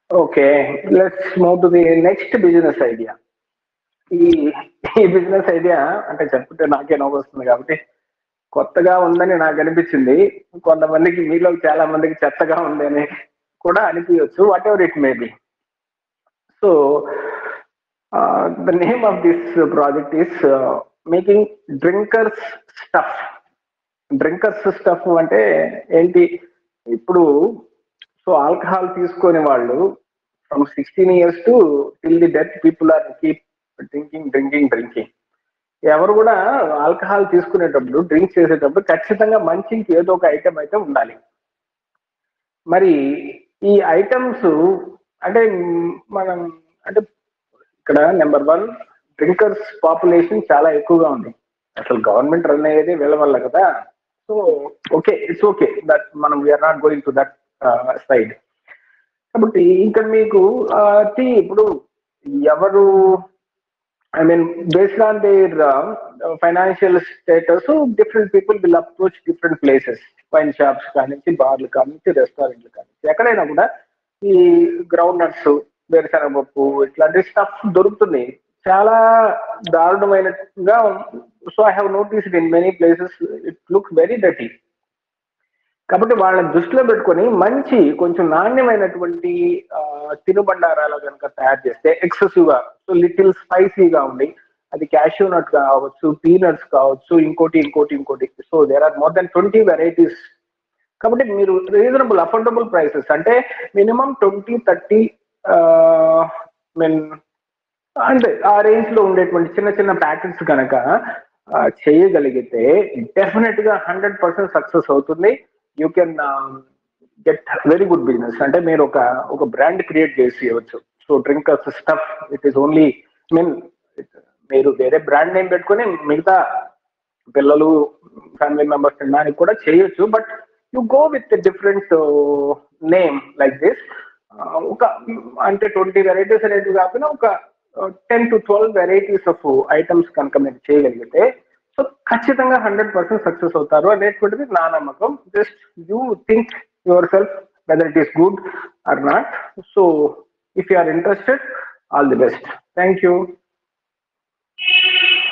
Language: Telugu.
okay let's move to the next business idea ఈ ఈ బిజినెస్ ఐడియా అంటే చెప్తే నాకే నవ్వు వస్తుంది కాబట్టి కొత్తగా ఉందని నాకు అనిపించింది కొంతమందికి మీలో చాలా మందికి చెత్తగా ఉందని కూడా అనిపించవచ్చు whatever it may be so the name of this project is making drinkers stuff drinkers stuff అంటే ఏంటి ఇప్పుడు సో ఆల్కహాల్ తీసుకొని వాళ్ళు from sixteen years to till the death people are keep drinking drinking drinking ఎవరు కూడా ఆల్కహాల్ తీసుకునేటప్పుడు డ్రింక్ చేసేటప్పుడు ఖచ్చితంగా మంచి ఏదో ఒక ఐటెం అయితే ఉండాలి మరి ఈ ఐటమ్స్ అంటే మనం అంటే ఇక్కడ నెంబర్ వన్ డ్రింకర్స్ పాపులేషన్ చాలా ఎక్కువగా ఉంది అసలు గవర్నమెంట్ రన్ అయ్యేది వీళ్ళ వల్ల కదా so okay it's okay that మనం we are not going to that side కాబట్టి ఇక్కడ మీకు టీ ఇప్పుడు ఎవరు I mean based on their financial status different people will approach different places wine shops కానించి బార్లు కానించి రెస్టారెంట్లు కానించి ఎక్కడైనా కూడా ఈ గ్రౌండ్ నట్స్ వేరుశనగపప్పు ఇట్లాంటి స్టఫ్ దొరుకుతుంది చాలా దారుణమైనగా so I have noticed in many places it look very dirty కాబట్టి వాళ్ళని దృష్టిలో పెట్టుకొని మంచి కొంచెం నాణ్యమైనటువంటి తినుబండారాలు కనుక తయారు చేస్తే ఎక్సెసివ్ గా సో లిటిల్ స్పైసీగా ఉండి అది క్యాష్యూ నట్ కావచ్చు పీనట్స్ కావచ్చు ఇంకోటి ఇంకోటి ఇంకోటి so there are more than twenty varieties కాబట్టి మీరు రీజనబుల్ అఫోర్డబుల్ ప్రైసెస్ అంటే మినిమం ట్వంటీ థర్టీ మీన్ అంటే ఆ రేంజ్ లో ఉండేటువంటి చిన్న చిన్న ప్యాకెట్స్ కనుక చేయగలిగితే డెఫినెట్ గా హండ్రెడ్ పర్సెంట్ సక్సెస్ అవుతుంది you can get very good business అంటే మీరు ఒక ఒక బ్రాండ్ క్రియేట్ చేసి ఇవ్వచ్చు so drinkers stuff it is only mean మీరు వేరే బ్రాండ్ నేమ్ పెట్టుకొని మిగతా పిల్లలు ఫ్యామిలీ మెంబర్స్ తినడానికి కూడా చేయొచ్చు but you go with different name like this ఒక అంటే ట్వంటీ వెరైటీస్ అనేటివి కాకుండా ఒక ten to twelve varieties of items కనుక మీరు చేయగలిగితే సో ఖచ్చితంగా హండ్రెడ్ పర్సెంట్ సక్సెస్ అవుతారు అనేటువంటిది నా నమ్మకం just you think yourself whether it is good or not so if you are interested all the best thank you